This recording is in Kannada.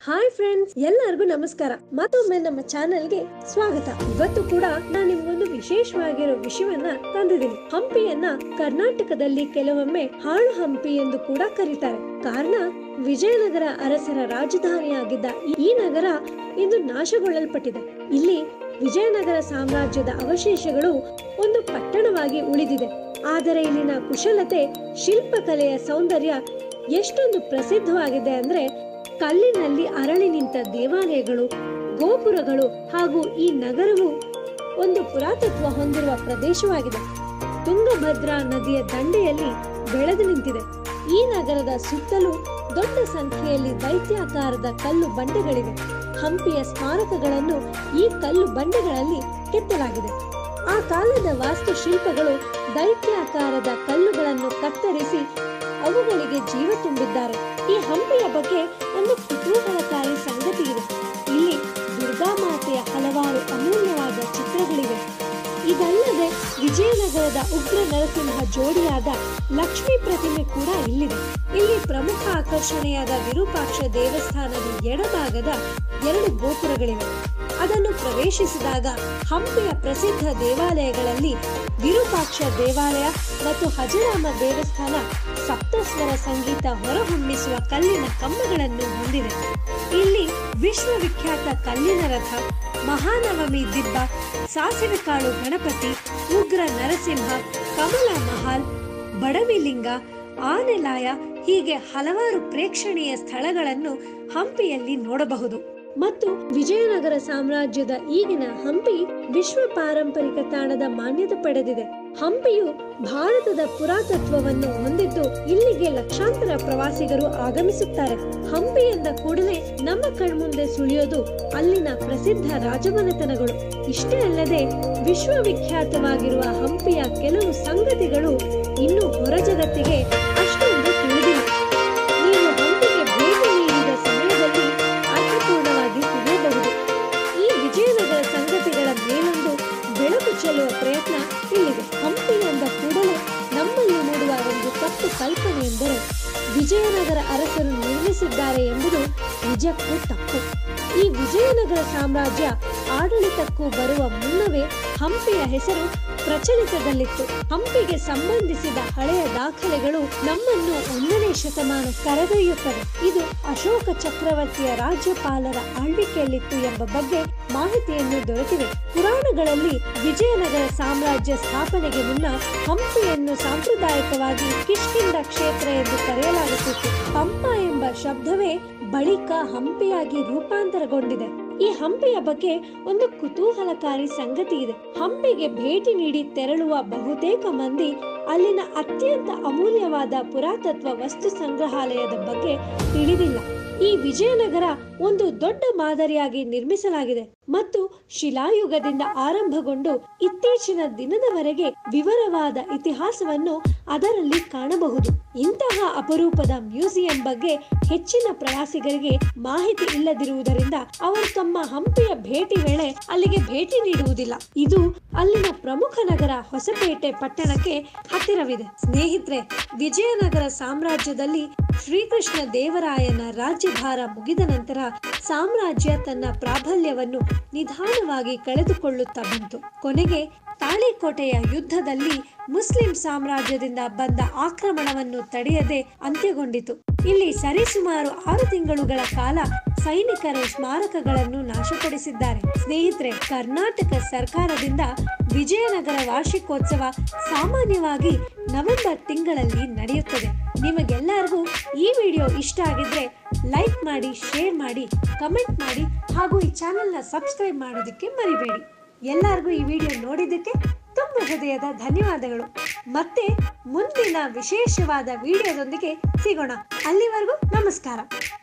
ಹಾಯ್ ಫ್ರೆಂಡ್ಸ್ ಎಲ್ಲರಿಗೂ ನಮಸ್ಕಾರ ಮತ್ತೊಮ್ಮೆ ನಮ್ಮ ಚಾನೆಲ್ಗೆ ಸ್ವಾಗತ ಇವತ್ತು ಕೂಡ ನಾನು ನಿಮ್ಗೊಂದು ವಿಶೇಷವಾಗಿರೋ ವಿಷಯವನ್ನ ತಂದಿದ್ದೀನಿ ಹಂಪಿಯನ್ನ ಕರ್ನಾಟಕದಲ್ಲಿ ಕೆಲವೊಮ್ಮೆ ಹಾಳು ಹಂಪಿ ಎಂದು ಕೂಡ ಕರೀತಾರೆ ಕಾರಣ ವಿಜಯನಗರ ಅರಸರ ರಾಜಧಾನಿಯಾಗಿದ್ದ ಈ ನಗರ ಇಂದು ನಾಶಗೊಳ್ಳಲ್ಪಟ್ಟಿದೆ ಇಲ್ಲಿ ವಿಜಯನಗರ ಸಾಮ್ರಾಜ್ಯದ ಅವಶೇಷಗಳು ಒಂದು ಪಟ್ಟಣವಾಗಿ ಉಳಿದಿದೆ ಆದರೆ ಇಲ್ಲಿನ ಕುಶಲತೆ ಶಿಲ್ಪಕಲೆಯ ಸೌಂದರ್ಯ ಎಷ್ಟೊಂದು ಪ್ರಸಿದ್ಧವಾಗಿದೆ ಅಂದ್ರೆ ಕಲ್ಲಿನಲ್ಲಿ ಅರಳಿ ನಿಂತ ದೇವಾಲಯಗಳು ಗೋಪುರಗಳು ಹಾಗೂ ಈ ನಗರವು ಒಂದು ಪುರಾತತ್ವ ಹೊಂದಿರುವ ಪ್ರದೇಶವಾಗಿದೆ ತುಂಗಭದ್ರಾ ನದಿಯ ದಂಡೆಯಲ್ಲಿ ಬೆಳೆದು ನಿಂತಿದೆ ಈ ನಗರದ ಸುತ್ತಲೂ ದೊಡ್ಡ ಸಂಖ್ಯೆಯಲ್ಲಿ ದೈತ್ಯಾಕಾರದ ಕಲ್ಲು ಬಂಡೆಗಳಿವೆ ಹಂಪಿಯ ಸ್ಮಾರಕಗಳನ್ನು ಈ ಕಲ್ಲು ಬಂಡೆಗಳಲ್ಲಿ ಕೆತ್ತಲಾಗಿದೆ ಆ ಕಾಲದ ವಾಸ್ತುಶಿಲ್ಪಗಳು ದೈತ್ಯಾಕಾರದ ಕಲ್ಲುಗಳನ್ನು ಕತ್ತರಿಸಿ ಅವುಗಳಿಗೆ ಜೀವ ತುಂಬಿದ್ದಾರೆ ಈ ಹಂಪಿಯ ಬಗ್ಗೆ ಒಂದು ಕುತೂಹಲಕಾರಿ ಸಂಗತಿ ಇದೆ ಇಲ್ಲಿ ದುರ್ಗಾಮಾತೆಯ ಹಲವಾರು ಅಮೂಲ್ಯವಾದ ಚಿತ್ರಗಳಿವೆ ಇದಲ್ಲದೆ ವಿಜಯನಗರದ ಉಗ್ರ ನರಸಿಂಹ ಜೋಡಿಯಾದ ಲಕ್ಷ್ಮೀ ಪ್ರತಿಮೆ ಕೂಡ ಇಲ್ಲಿದೆ ಇಲ್ಲಿ ಪ್ರಮುಖ ಆಕರ್ಷಣೆಯಾದ ವಿರೂಪಾಕ್ಷ ದೇವಸ್ಥಾನದ ಎಡಭಾಗದ ಎರಡು ಗೋಪುರಗಳಿವೆ ಅದನ್ನು ಪ್ರವೇಶಿಸಿದಾಗ ಹಂಪಿಯ ಪ್ರಸಿದ್ಧ ದೇವಾಲಯಗಳಲ್ಲಿ ವಿರೂಪಾಕ್ಷ ದೇವಾಲಯ ಮತ್ತು ಹಜರಾಮ ದೇವಸ್ಥಾನ ಸಪ್ತಸ್ವರ ಸಂಗೀತ ಹೊರಹೊಮ್ಮಿಸುವ ಕಲ್ಲಿನ ಕಂಬಗಳನ್ನು ಹೊಂದಿದೆ ಇಲ್ಲಿ ವಿಶ್ವವಿಖ್ಯಾತ ಕಲ್ಲಿನ ರಥ ಮಹಾನವಮಿ ದಿಬ್ಬ ಸಾಸಿವೆ ಕಾಳು ಗಣಪತಿ ಉಗ್ರ ನರಸಿಂಹ ಕಮಲ ಮಹಾಲ್ ಬಡವಿಲಿಂಗ ಆನೆಲಾಯ ಹೀಗೆ ಹಲವಾರು ಪ್ರೇಕ್ಷಣೀಯ ಸ್ಥಳಗಳನ್ನು ಹಂಪಿಯಲ್ಲಿ ನೋಡಬಹುದು ಮತ್ತು ವಿಜಯನಗರ ಸಾಮ್ರಾಜ್ಯದ ಈಗಿನ ಹಂಪಿ ವಿಶ್ವ ಪಾರಂಪರಿಕ ತಾಣದ ಮಾನ್ಯತೆ ಪಡೆದಿದೆ ಹಂಪಿಯು ಭಾರತದ ಪುರಾತತ್ವವನ್ನು ಹೊಂದಿದ್ದು ಇಲ್ಲಿಗೆ ಲಕ್ಷಾಂತರ ಪ್ರವಾಸಿಗರು ಆಗಮಿಸುತ್ತಾರೆ ಹಂಪಿ ಎಂದ ಕೂಡಲೇ ನಮ್ಮ ಕಣ್ಮುಂದೆ ಸುಳಿಯೋದು ಅಲ್ಲಿನ ಪ್ರಸಿದ್ಧ ರಾಜಮನೆತನಗಳು ಇಷ್ಟೇ ಅಲ್ಲದೆ ವಿಶ್ವವಿಖ್ಯಾತವಾಗಿರುವ ಹಂಪಿಯ ಕೆಲವು ಸಂಗತಿಗಳು ಇನ್ನು ಹೊರ ಜಗತ್ತಿಗೆ ಅಷ್ಟೊಂದು ತಿಳಿದಿಲ್ಲ ನೀವು ಹಂಪಿಗೆ ಭೇಟಿ ನೀಡಿದ ಸಮಯದಲ್ಲಿ ಅರ್ಥಪೂರ್ಣವಾಗಿ ತಿಳಿಯಬಹುದು ಈ ವಿಜಯನಗರ ಸಂಗತಿಗಳ ಮೇಲೊಂದು ಬೆಳಕು ಚೆಲ್ಲುವ ಪ್ರಯತ್ನ ಇಲ್ಲಿದೆ ಹಂಪಿ ಎಂದ ಕೂಡಲೇ ನಮ್ಮಲ್ಲಿ ಮೂಡುವ ಒಂದು ತಪ್ಪು ಕಲ್ಪನೆ ಎಂದರೆ ವಿಜಯನಗರ ಅರಸರು ನಿರ್ಮಿಸಿದ್ದಾರೆ ಎಂಬುದು ನಿಜಕ್ಕೂ ತಪ್ಪು ಈ ವಿಜಯನಗರ ಸಾಮ್ರಾಜ್ಯ ಆಡಳಿತಕ್ಕೂ ಬರುವ ಮುನ್ನವೇ ಹಂಪಿಯ ಹೆಸರು ಪ್ರಚಲಿತದಲ್ಲಿತ್ತು ಹಂಪಿಗೆ ಸಂಬಂಧಿಸಿದ ಹಳೆಯ ದಾಖಲೆಗಳು ನಮ್ಮನ್ನು ಒಂದನೇ ಶತಮಾನ ಕರೆದೊಯ್ಯುತ್ತವೆ ಇದು ಅಶೋಕ ಚಕ್ರವರ್ತಿಯ ರಾಜ್ಯಪಾಲರ ಆಳ್ವಿಕೆಯಲ್ಲಿತ್ತು ಎಂಬ ಬಗ್ಗೆ ಮಾಹಿತಿಯನ್ನು ದೊರೆತಿವೆ ಪುರಾಣಗಳಲ್ಲಿ ವಿಜಯನಗರ ಸಾಮ್ರಾಜ್ಯ ಸ್ಥಾಪನೆಗೆ ಮುನ್ನ ಹಂಪಿಯನ್ನು ಸಾಂಪ್ರದಾಯಿಕವಾಗಿ ಕಿಷ್ಕಿಂದ ಕ್ಷೇತ್ರ ಎಂದು ಕರೆಯಲಾಗುತ್ತಿತ್ತು ಪಂಪ ಎಂಬ ಶಬ್ದವೇ ಬಳಿಕ ಹಂಪಿಯಾಗಿ ರೂಪಾಂತರಗೊಂಡಿದೆ ಈ ಹಂಪಿಯ ಬಗ್ಗೆ ಒಂದು ಕುತೂಹಲಕಾರಿ ಸಂಗತಿ ಇದೆ ಹಂಪಿಗೆ ಭೇಟಿ ನೀಡಿ ತೆರಳುವ ಬಹುತೇಕ ಮಂದಿ ಅಲ್ಲಿನ ಅತ್ಯಂತ ಅಮೂಲ್ಯವಾದ ಪುರಾತತ್ವ ವಸ್ತು ಸಂಗ್ರಹಾಲಯದ ಬಗ್ಗೆ ತಿಳಿದಿಲ್ಲ ಈ ವಿಜಯನಗರ ಒಂದು ದೊಡ್ಡ ಮಾದರಿಯಾಗಿ ನಿರ್ಮಿಸಲಾಗಿದೆ ಮತ್ತು ಶಿಲಾಯುಗದಿಂದ ಆರಂಭಗೊಂಡು ಇತ್ತೀಚಿನ ದಿನದವರೆಗೆ ವಿವರವಾದ ಇತಿಹಾಸವನ್ನು ಅದರಲ್ಲಿ ಕಾಣಬಹುದು ಇಂತಹ ಅಪರೂಪದ ಮ್ಯೂಸಿಯಂ ಬಗ್ಗೆ ಹೆಚ್ಚಿನ ಪ್ರವಾಸಿಗರಿಗೆ ಮಾಹಿತಿ ಇಲ್ಲದಿರುವುದರಿಂದ ಅವರು ತಮ್ಮ ಹಂಪಿಯ ಭೇಟಿ ವೇಳೆ ಅಲ್ಲಿಗೆ ಭೇಟಿ ನೀಡುವುದಿಲ್ಲ ಇದು ಅಲ್ಲಿನ ಪ್ರಮುಖ ನಗರ ಹೊಸಪೇಟೆ ಪಟ್ಟಣಕ್ಕೆ ಹತ್ತಿರವಿದೆ ಸ್ನೇಹಿತರೆ ವಿಜಯನಗರ ಸಾಮ್ರಾಜ್ಯದಲ್ಲಿ ಶ್ರೀಕೃಷ್ಣ ದೇವರಾಯನ ರಾಜ್ಯಭಾರ ಮುಗಿದ ನಂತರ ಸಾಮ್ರಾಜ್ಯ ತನ್ನ ಪ್ರಾಬಲ್ಯವನ್ನು ನಿಧಾನವಾಗಿ ಕಳೆದುಕೊಳ್ಳುತ್ತಾ ಬಂತು ಕೊನೆಗೆ ತಾಳಿಕೋಟೆಯ ಯುದ್ಧದಲ್ಲಿ ಮುಸ್ಲಿಂ ಸಾಮ್ರಾಜ್ಯದಿಂದ ಬಂದ ಆಕ್ರಮಣವನ್ನು ತಡೆಯದೆ ಅಂತ್ಯಗೊಂಡಿತು ಇಲ್ಲಿ ಸರಿಸುಮಾರು ಆರು ತಿಂಗಳುಗಳ ಕಾಲ ಸೈನಿಕರು ಸ್ಮಾರಕಗಳನ್ನು ನಾಶಪಡಿಸಿದ್ದಾರೆ ಸ್ನೇಹಿತರೆ ಕರ್ನಾಟಕ ಸರ್ಕಾರದಿಂದ ವಿಜಯನಗರ ವಾರ್ಷಿಕೋತ್ಸವ ಸಾಮಾನ್ಯವಾಗಿ ನವೆಂಬರ್ ತಿಂಗಳಲ್ಲಿ ನಡೆಯುತ್ತದೆ ನಿಮಗೆಲ್ಲರಿಗೂ ಈ ವಿಡಿಯೋ ಇಷ್ಟ ಆಗಿದ್ರೆ ಲೈಕ್ ಮಾಡಿ ಶೇರ್ ಮಾಡಿ ಕಮೆಂಟ್ ಮಾಡಿ ಹಾಗೂ ಈ ಚಾನೆಲ್ನ ಸಬ್ಸ್ಕ್ರೈಬ್ ಮಾಡೋದಕ್ಕೆ ಮರಿಬೇಡಿ ಎಲ್ಲರಿಗೂ ಈ ವಿಡಿಯೋ ನೋಡಿದ್ದಕ್ಕೆ ತುಂಬ ಹೃದಯದ ಧನ್ಯವಾದಗಳು ಮತ್ತೆ ಮುಂದಿನ ವಿಶೇಷವಾದ ವಿಡಿಯೋದೊಂದಿಗೆ ಸಿಗೋಣ ಅಲ್ಲಿವರೆಗೂ ನಮಸ್ಕಾರ